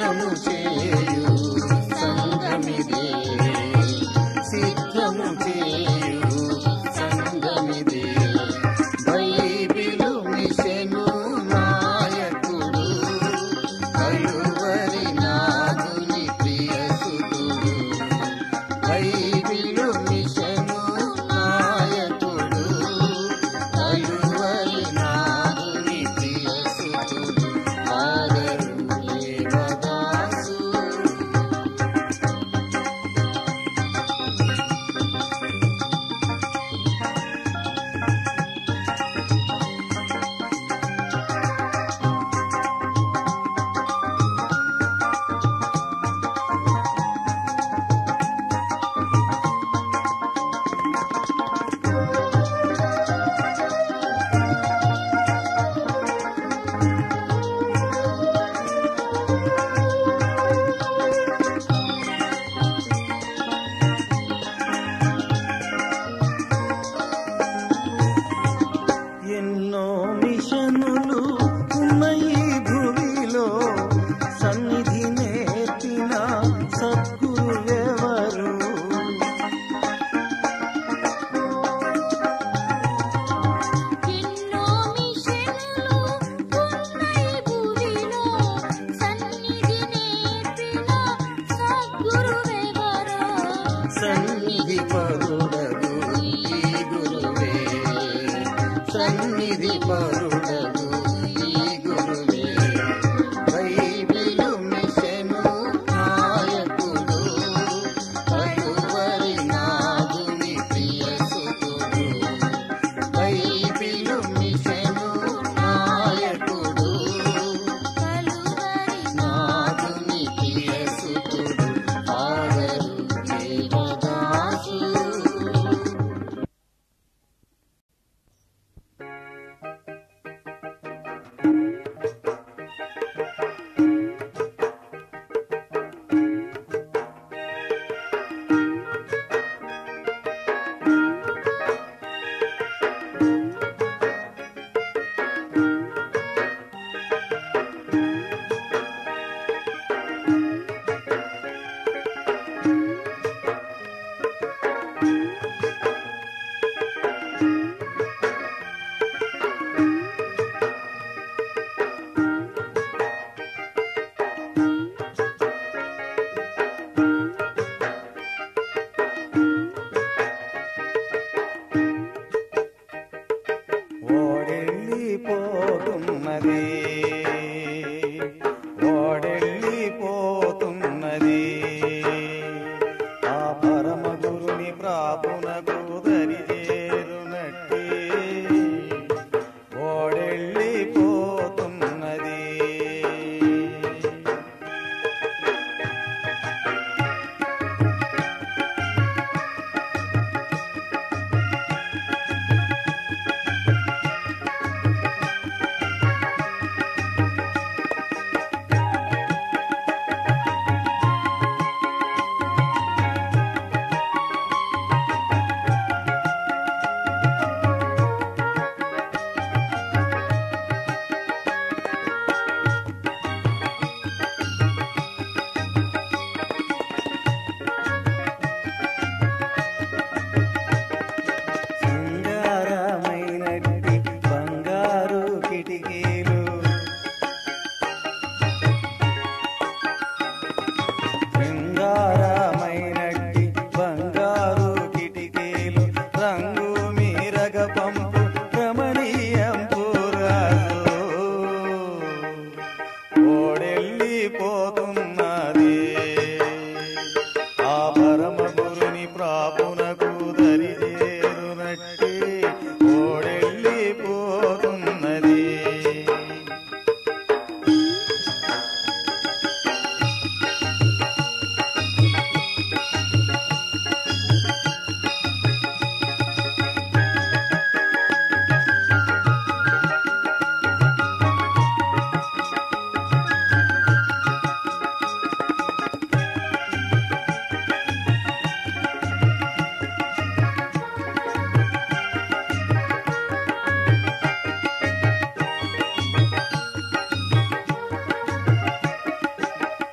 సిద్ధము చేయు సంగమిదే సిద్ధము చేయు సంగమిదే బైబిలు మిషను నాయకుడు కలువరి నాదుని ప్రియసుతుడు బైబిలు మిషను నాయకుడు కలువరి నాదుని ప్రియసుతుడు ఆదరు దేవదాసు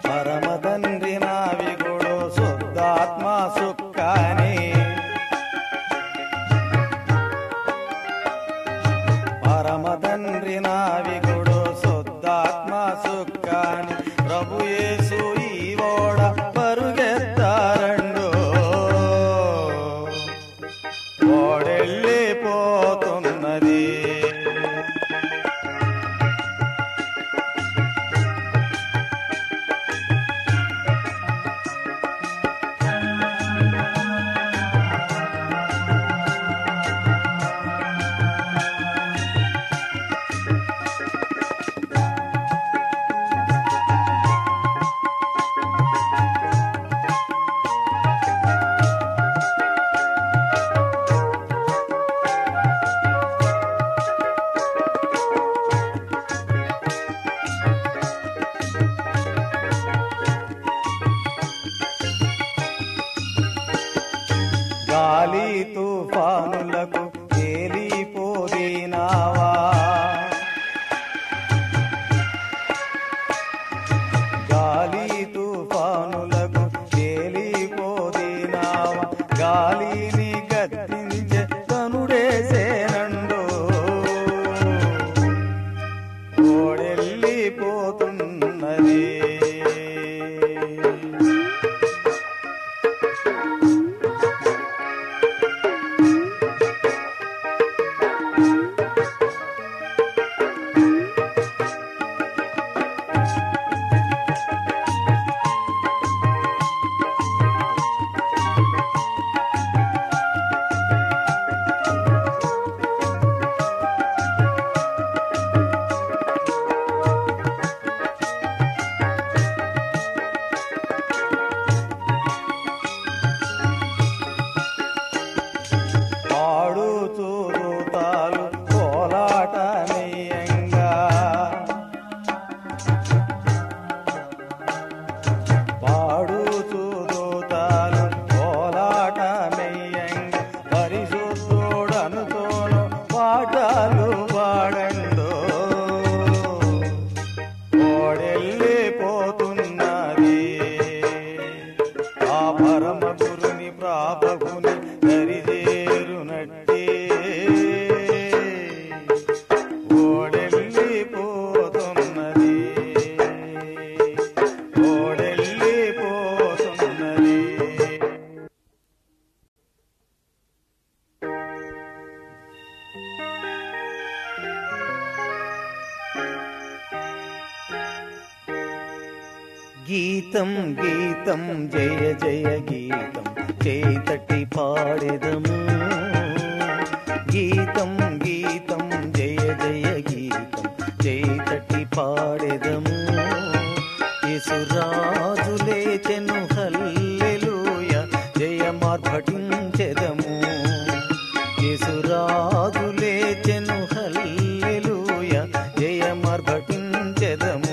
పరమ తండ్రి నావికుడు శుద్ధాత్మ సుఖాని పరమ తండ్రి నావికుడు శుద్ధాత్మ సుఖాని ప్రభు యేసు ఈ ఓడ పరుగెత్తారండు ఓడెళ్ళిపోతున్నది గాలి తుఫానులకు తేలిపోదినావా గాలి తుఫానులకు తేలిపోదినావా గాలిని గద్దించే తనుడేసేనండు ఓడెళ్ళిపోతున్నది పాడుతూ దూతాలు కోలాటనీయంగా పాడుతూ దూతాలు కోలాటనీయంగా పరిశుద్ధుడనుతోను పాటలు పాడండు ఓడెళ్ళిపోతున్నది ఆ పరమ గురుని ప్రాపకుని దరిదేరునట్టే ఓడెళ్ళిపోతున్నది ఓడెళ్ళిపోతున్నది గీతం గీతం జయ జయ గీతం చేతటి పాడెదము గీతం గీతం జయ జయ గీతం చేతటి పాడెదము యేసురాజులే చెను హల్లెలూయ జయమార్భటించెదము యేసురాజులే చెను హల్లెలూయ జయమార్భటించెదము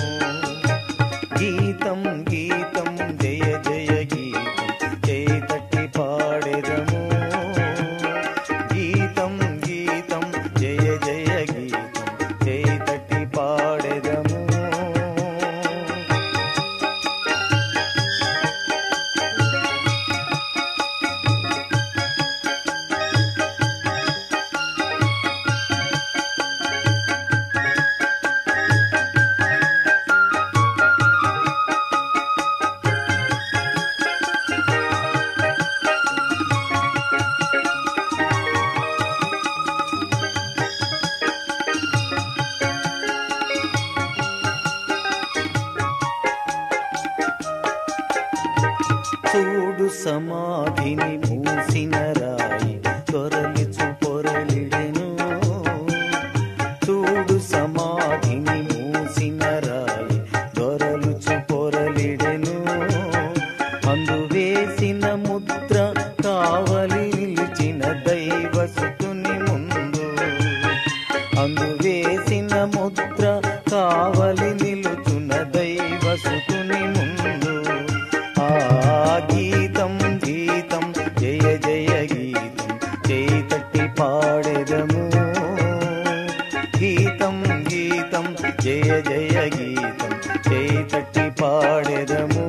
గీతం గీతం జయ జయ గీతం చేతట్టి పాడెదము గీతం గీతం జయ జయ గీతం చేతట్టి పాడెదము చూడు సమాధిని మూసిన రాయి తొరలిచు పొరలిడెను చూడు సమాధిని మూసిన రాయి దొరలుచు పొరలిడెను అందు వేసిన ముద్ర కావలి నిలిచిన దైవసుతుని ముందు అందు వేసిన ముద్ర కావలి నిలుచున్న దైవసుతుని ముందు ఆ గీతం గీతం జయ జయ గీతం పాడెదము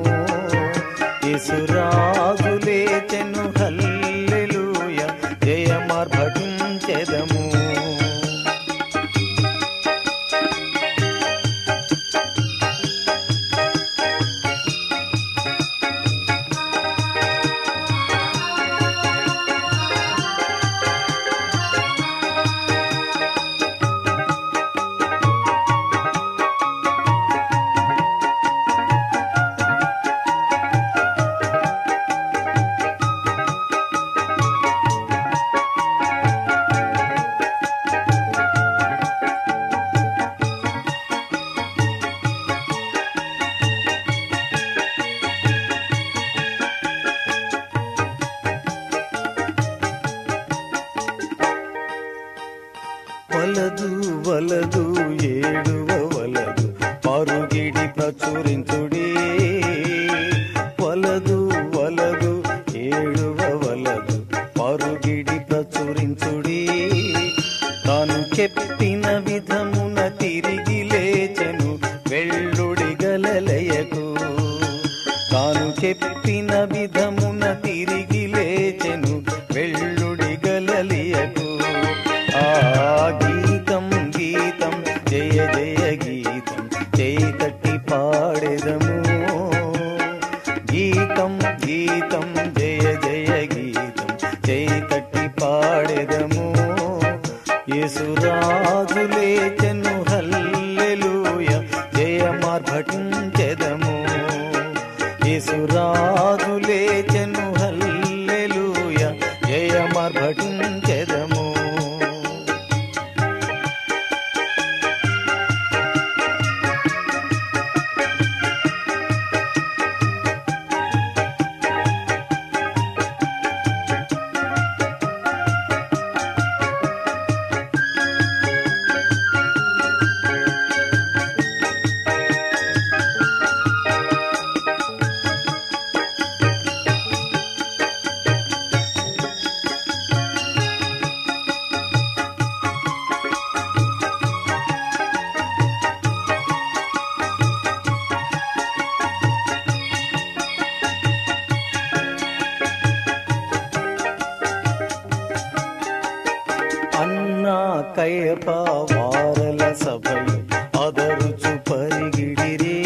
యేసురాజులేచెను హల్లెలూయ జయమార్భటించెదము వలదు వలదు ఏడువ వలదు పరుగిడి ప్రచురించుడి వలదు వలదు ఏడువ వలదు పరుగిడి ప్రచురించుడి తాను చెప్పిన విధమున తిరిగి లేచెను వెళ్ళుడి గలలయకు తాను చెప్పిన విధమున తిరిగి లేచెను వెళ్ళుడి గలలియకు ఆ గీతం గీతం జయ జయ గీతం చేయి తట్టి పాడెదము గీతం గీతం జయ జయ గీతం చేయి తట్టి పాడెదము యేసురాజులేచెను హల్లెలూయ జయమార్భటించెదము యేసురాజులేచెను హల్లెలూయ జయమార్భటించెదము అన్నా కయప వారల సభలు అదరుచు పరిగిడిరే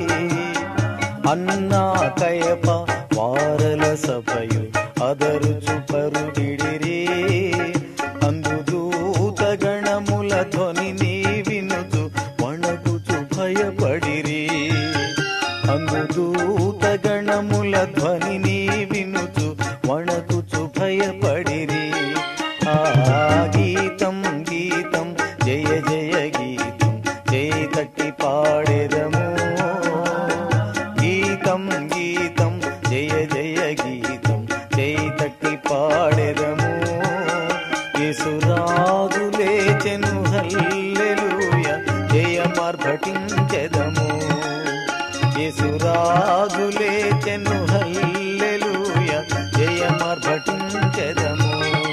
అన్నా కయప వారల సభయు అదరుచు పరుగిడిరే అందు దూత గణముల ధ్వనిని వినుచు వణకుచు భయపడిరి అందు దూత గణముల ధ్వనిని వినుచు వణకుచు భయపడిరి ఆ గీతం గీతం జయ జయ గీతం జయ తట్టి పాడెదము గీతం గీతం జయ జయ గీతం జయ తట్టి పాడెదము యేసురాజు లేచెను హల్లెలూయ జయమార్భటించెదము యేసురాజు లేచెను హల్లెలూయ జయమార్భటించెదము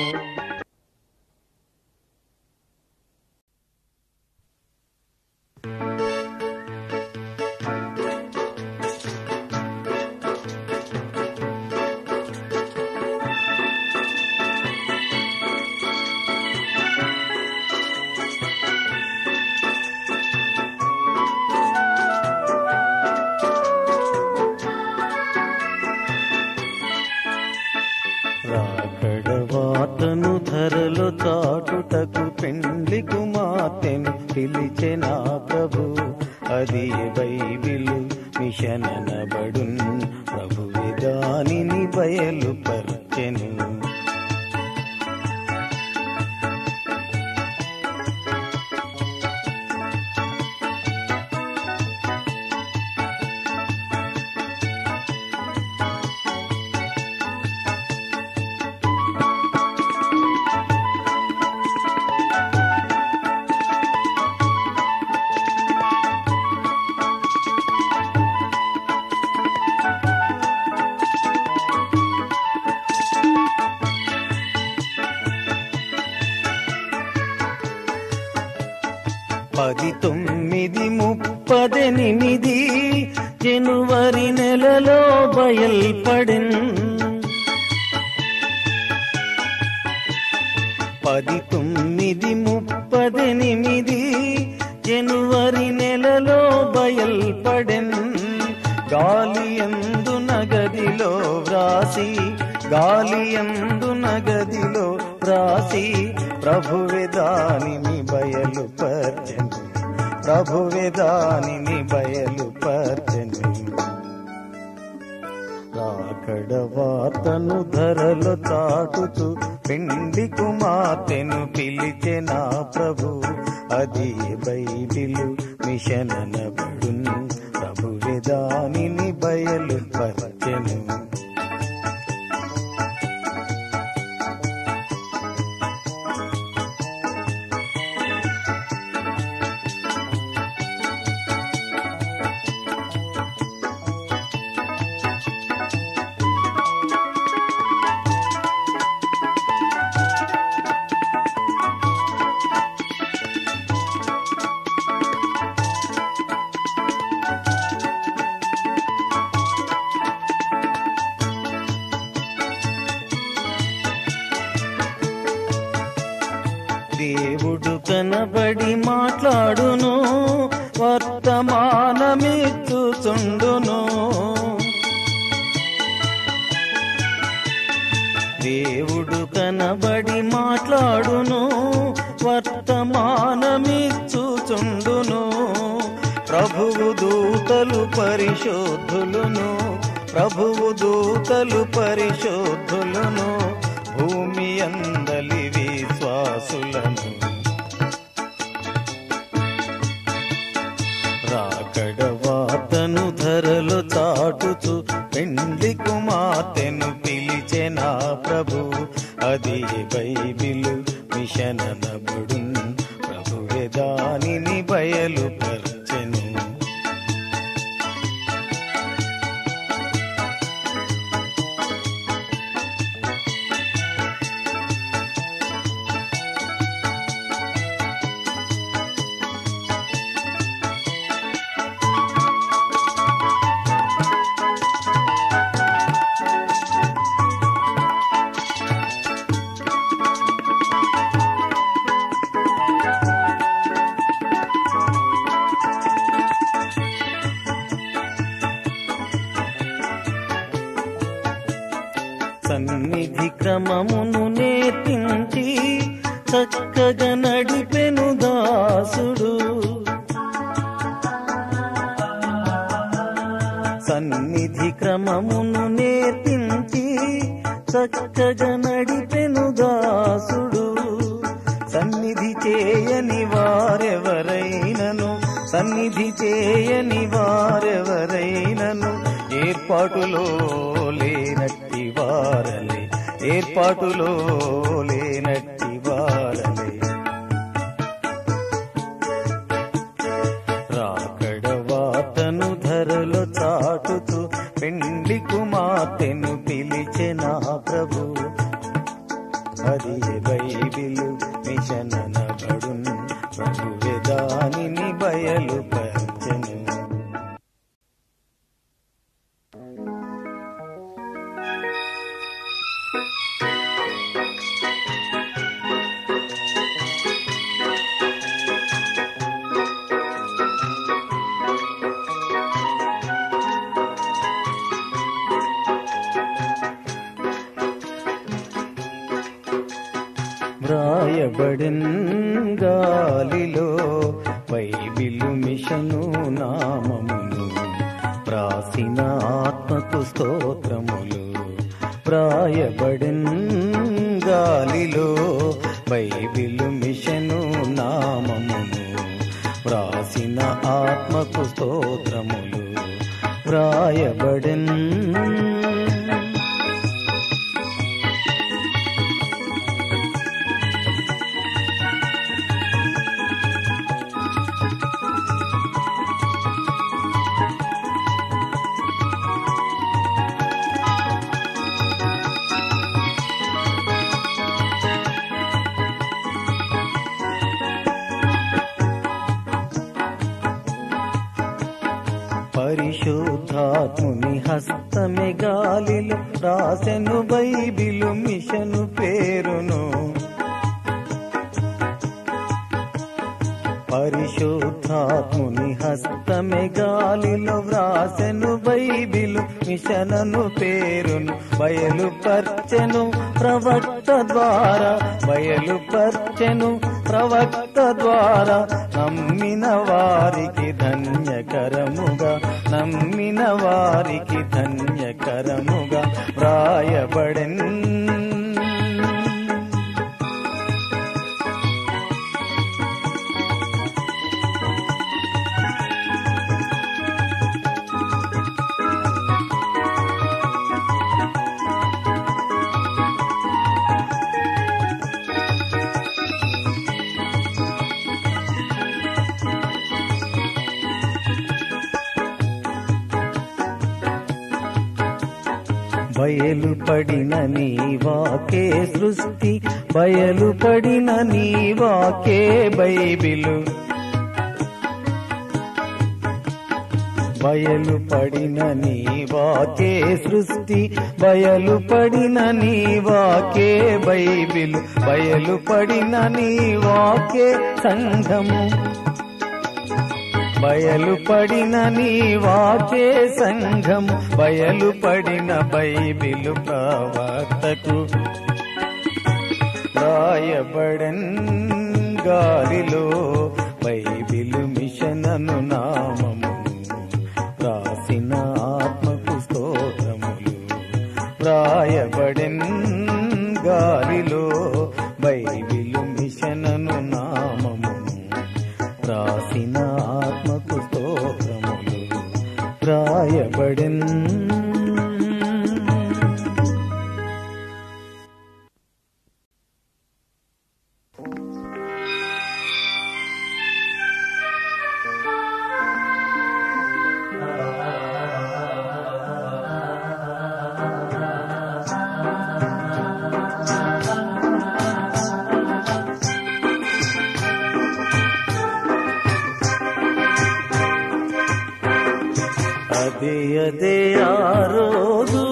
రాకడ వార్తను ధరలో చాటుటకు పెండ్లి కుమార్తెను పిలిచెనా ప్రభు అది బైబిలు మిషననబడున్ ప్రభువే దానిని బయలుపరచెను పది తొమ్మిది ముప్పదెనిమిది జనవరి జనువరి నెలలో బయల్పడెన్ పది తొమ్మిది ముప్పదెనిమిది జనువరి నెలలో బయల్పడెన్ గాలి ఎందు నగదిలో వ్రాసి గాలి ఎందు నగదిలో వ్రాసి ప్రభువే దానిని బయలుపర్చను ప్రభువే దానిని బయలుపర్చను రాకడ వార్తను ధరలు చాటుతూ పిండి కుమార్తెను పిలిచె నా ప్రభు అది బైబిలు మిషన్ అనబడును ప్రభువే దానిని బయలు పరచెను దేవుడు కనబడి మాట్లాడును వర్తమానమిచ్చుచుండును దేవుడు కనబడి మాట్లాడును వర్తమానమిచ్చుచుండును ప్రభువు దూతలు పరిశోధులును ప్రభువు దూతలు పరిశోధులును భూమి అందలి విశ్వాసులను రాకడ వార్తను ధరలు చాటుచు పెండ్లి కుమార్తెను పిలిచె నా ప్రభు అది బైబిలు మిషన్ అనబడు ప్రభువే దానిని బయలుపరచెను సన్నిధి క్రమమును నేర్పించి చక్కగా నడిపెను దాసుడు సన్నిధి క్రమమును నేర్పించి చక్కగా నడిపెను దాసుడు సన్నిధి చేయని వారెవరైనను సన్నిధి చేయని వారెవరైనను ఏర్పాటులో లేనట్టి వారలే ఏర్పాటులో లేనట్టి వారలే రాకడ వాతను ధరలో చాటుతూ పెండ్లి కుమార్తెను పిలిచె నా ప్రభు అది బైబిలు మిషన్ అనబడున్ ప్రభువే దానిని బయలుపరచెను వ్రాయబడిన్ గాలిలో బైబిలు మిషను నామమును ప్రాసిన ఆత్మకు స్తోత్రములు వ్రాయబడిన్ గాలిలో బైబిలు మిషను నామమును వ్రాసిన ఆత్మకు స్తోత్రములు వ్రాయబడిన్ పరిశుద్ధాత్ముని హస్తమే గాలిలో రాసెను బైబిలు మిషను పేరును పరిశుద్ధాత్ముని హస్తమే గాలిలో వ్రాసెను బైబిలు మిషనను పేరును బయలుపర్చెను ప్రవక్త ద్వారా బయలుపర్చెను ప్రవక్త ద్వారా నమ్మిన వారికి ధన్యకరముగా నమ్మిన వారికి ధన్యకరముగా వ్రాయబడెన్ బయలుపడిన నీ వాకే సృష్టి బయలుపడిన నీ వాకే బైబిలు బయలుపడిన నీ వాకే సృష్టి బయలుపడిన నీ వాకే బైబిలు బయలుపడిన నీ వాకే సంఘము బయలుపడిన నీ వాకే సంఘం బయలుపడిన బైబిలు ప్రవక్తకు రాయబడన్ గాలిలో బైబిలు మిషనను నామము రాసిన ఆత్మకు స్తోత్రములు రాయబడెన్ గాలిలో బైబిలు మిషనను నామము రాసిన ఆత్మకు స్తోత్రములు రాయబడెన్ అదే అదే ఆ రోజు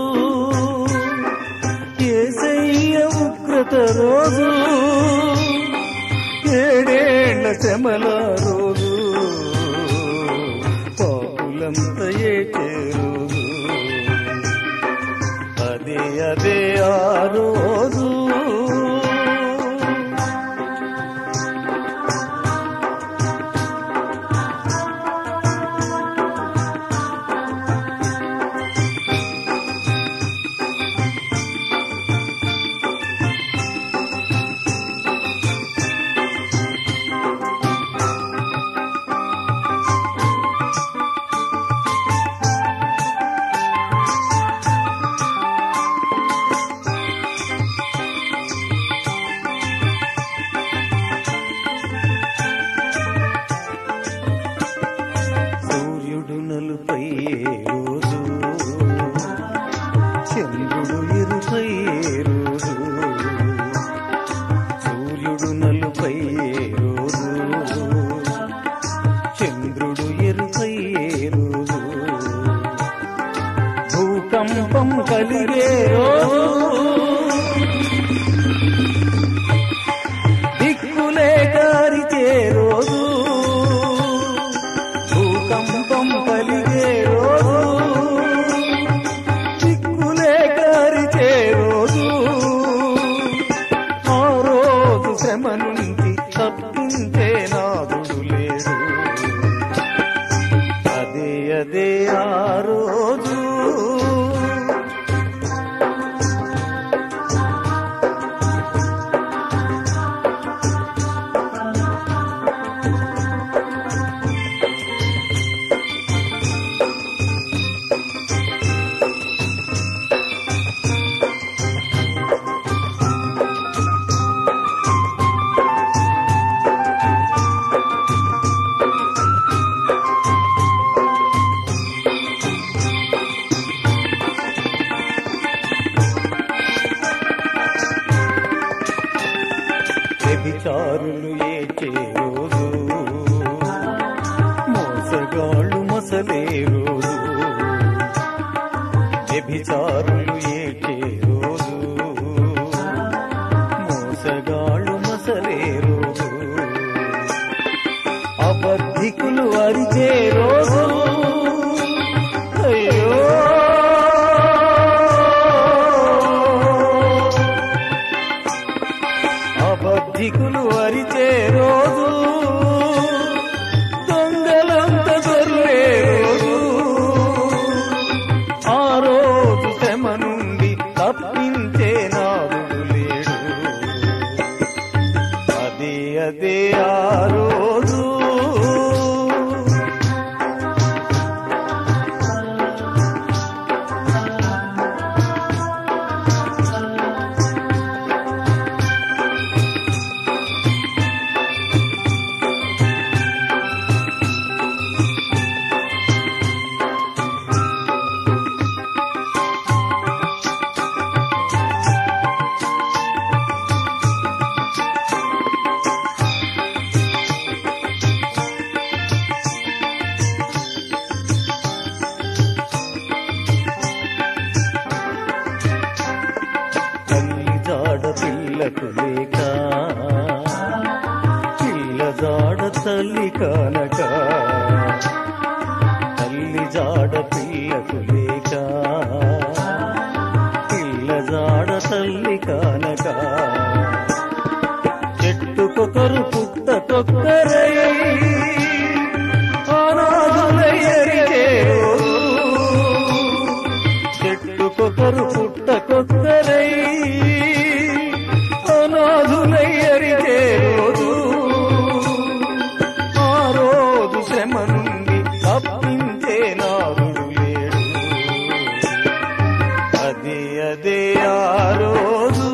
ఏసయ్య ఉగ్రత రోజు ఏడేళ్ల శ్రమల రోజు పాపులంత ఏటే రోజు అదే అదే ఆ రోజు సూర్యుడు నలుపై రోజు చంద్రుడు ఎరుపై రోజు సూర్యుడు నలుపై రోజు చంద్రుడు ఎరుపై రోజు భూకంపం కలిగే రోజు దిక్కులే గారిచే రోజు భూకంపం కలిగే రోజు దిక్కులే గారిచే రోజు ఆ రోజు శ్రమ నుంచి తప్పించే నాదుడు లేడు అదే అదే ఆ రోజు వ్యభిచారులు ఏకే రోజు మోసగాళ్ళు మసలే రోజు అబద్ధికులు అరిచే రోజు అయ్యో అబద్ధికులు అరిచే రోజు దొంగలంత దొర్లే రోజు ఆ రోజు శ్రమ నుండి తప్పించే నాదుడు లేడు అదే అదే ఆ రోజు తల్లి జాడ పిల్లకు లేక పిల్ల జాడ తల్లి కానక తల్లి జాడ పిల్లకు లేక పిల్ల జాడ తల్లి కానక చెట్టుకొకరు పుట్టకొక్కరై అనాథులయ్యరిగే చెట్టుకొకరు పుట్టకొక్కరై అనాథులయ్యరిగే రోజు ఆ రోజు శ్రమ నుండి తప్పించే నాదుడు లేడు అదే అదే ఆ రోజు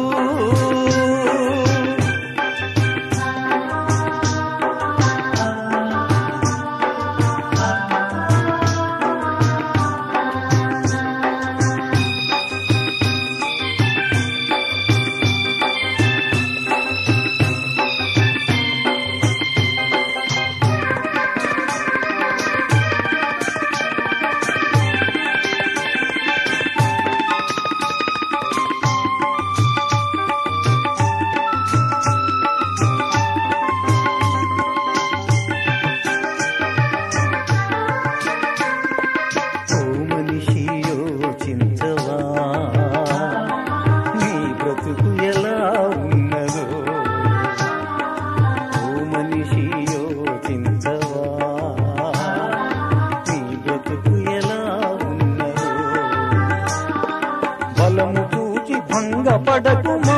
ఓ మనిషి యోచించవా నీ బ్రతుకు ఎలా ఉన్నదో ఓ మనిషి యోచించవా నీ బ్రతుకు ఎలా ఉన్నదో బలము చూచి భంగపడకుమా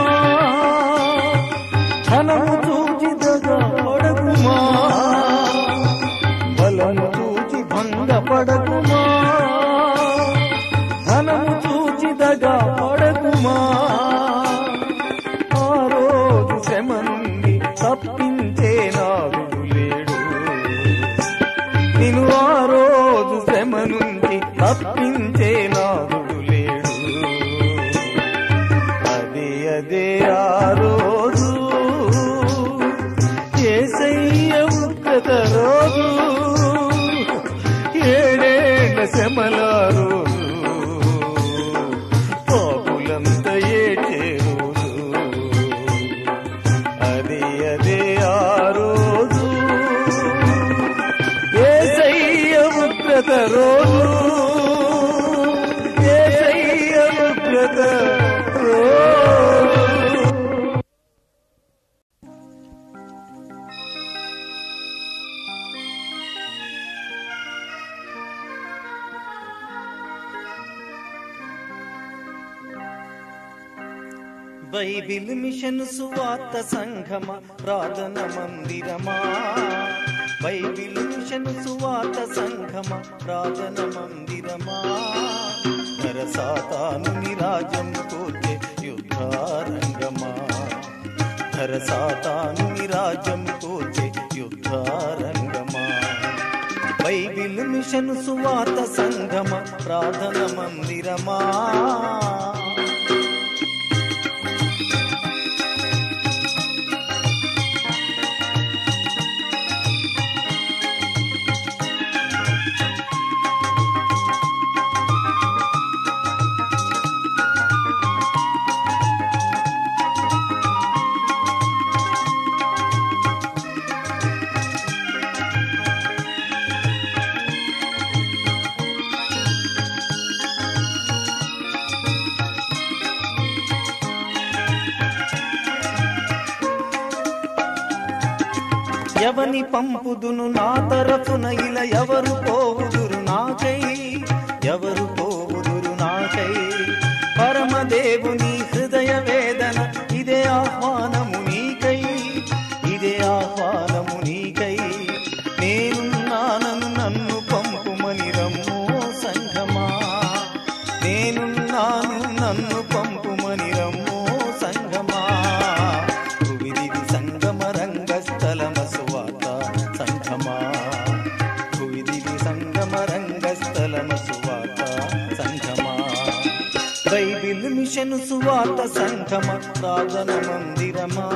ధనము చూచి దగపడకుమా బలము చూచి భంగపడకుమా ధనము చూచి దగపడకుమా ఆ రోజు శ్రమ నుండి తప్పించే నాదుడు లేడు నిన్ను ఆ రోజు శ్రమ నుంచి తప్పించే నాదుడు లేడు అదే అదే ఆ రోజు ఏసయ్య ఉగ్రత రోజు ఏడేళ్ల శ్రమల రోజు పాపులంత ఏటే రోజు అదే అదే ఆ రోజు ఏసయ్య ఉగ్రత రోజు ఏసయ్య ఉగ్రత రోజు బైబిల్ మిషన్ సువార్త సంఘమ ప్రార్థన మందిరమా బైబిల్ మిషన్ సువార్త సంఘమ ప్రార్థన మందిరమా నర సాతాను నిరాజం కోచే యుద్ధారంగమా నర సాతాను నిరాజం కోచే యుద్ధారంగమా బైబిల్ మిషన్ సువార్త సంఘమ ప్రార్థన మందిరమా ఎవని పంపుదును నా తరఫున ఇలా ఎవరు పోవుదురు నాకై ఎవరు పోవుదురు నాకై పరమదేవుని హృదయ వేదన ఇదే ఆహ్వానము నీకై ఇదే ఆహ్వానము నీకై నేనున్నానను నన్ను పంపుమని రమ్మో సంఘమా నేనున్నాను నన్ను పంపుమని రమ్మో సంఘమా భువిదివి సంగమ రంగస్థలమ సువాత సంఘమా భువిదివి సంగమ రంగస్థలమ సువాత సంఘమా బైబిల్ మిషన్ సువాత సంఘమ ప్రార్థన మందిరమా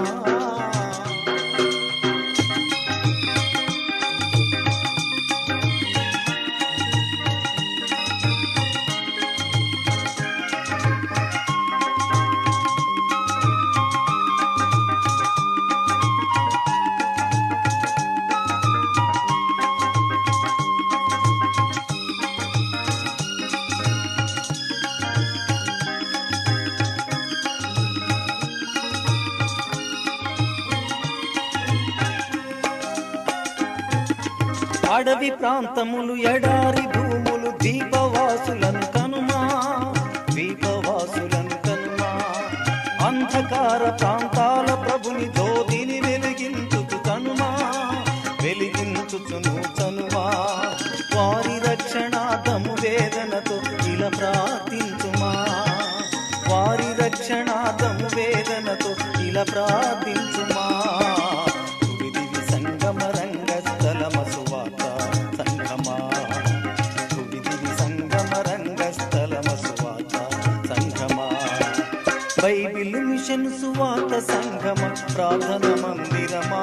అడవి ప్రాంతములు ఎడారి భూములు దీపవాసులను కనుమా దీపవాసులను కనుమా అంధకార ప్రాంతాల ప్రభుని జ్యోతిని వెలిగించుచు కనుమా వెలిగించుచును చనుమా వారి రక్షణార్థము వేదనతో ఇలా ప్రార్థించుమా వారి రక్షణార్థము వేదనతో ఇలా ప్రార్థించుమా భువిదివి సంగమ రంగస్థలమ సువాత సంగమా భువిదివి సంగమ రంగస్థలమ సువాత సంగమా బైబిల్ మిషన్ సువాత సంగమ ప్రార్థన మందిరమా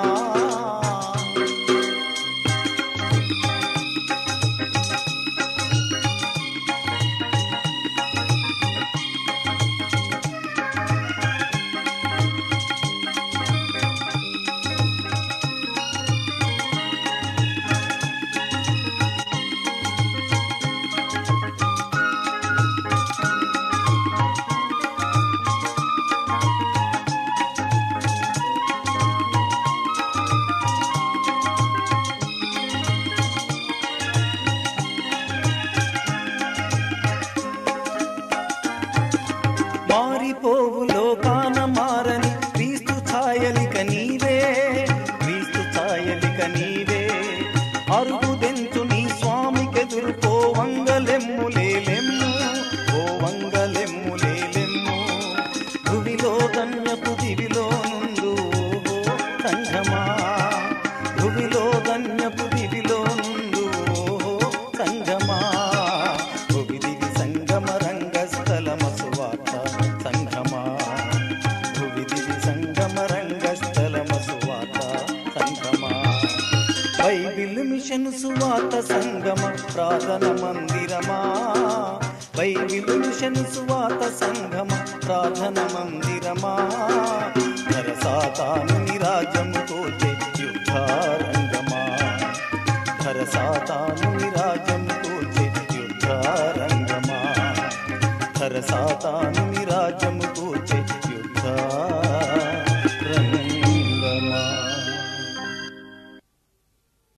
మారిపోవు లోకాన మారని క్రీస్తు ఛాయలిక నీవే క్రీస్తు ఛాయలిక నీవే అరుగుదెంచు నీ స్వామికెదురు పో వంగలెమ్ములేలెమ్ము ఓ వంగలెమ్ములేలెమ్ము భువిలో ధన్యపు దివిలో నుండు ఓ సంఘమా భువిలో ధన్యపు దివిలో నుండు ఓ సంఘమా భువిదివి సంగమ రంగస్థలమ సువాత సంఘమా భువిదివి సంగమ రంగస్థలమ సువాత సంఘమా బైబిల్ మిషన్ సువాత సంగమ ప్రార్థన మందిరమా బైబిల్ మిషన్ సువాత సంగమ ప్రార్థన మందిరమా ధర సాతాను నిరాజము కోచే యుద్ధారంగమా ధర సాతాను నిరాజము కోచే యుద్ధారంగమా ధర సాతాను నిరాజము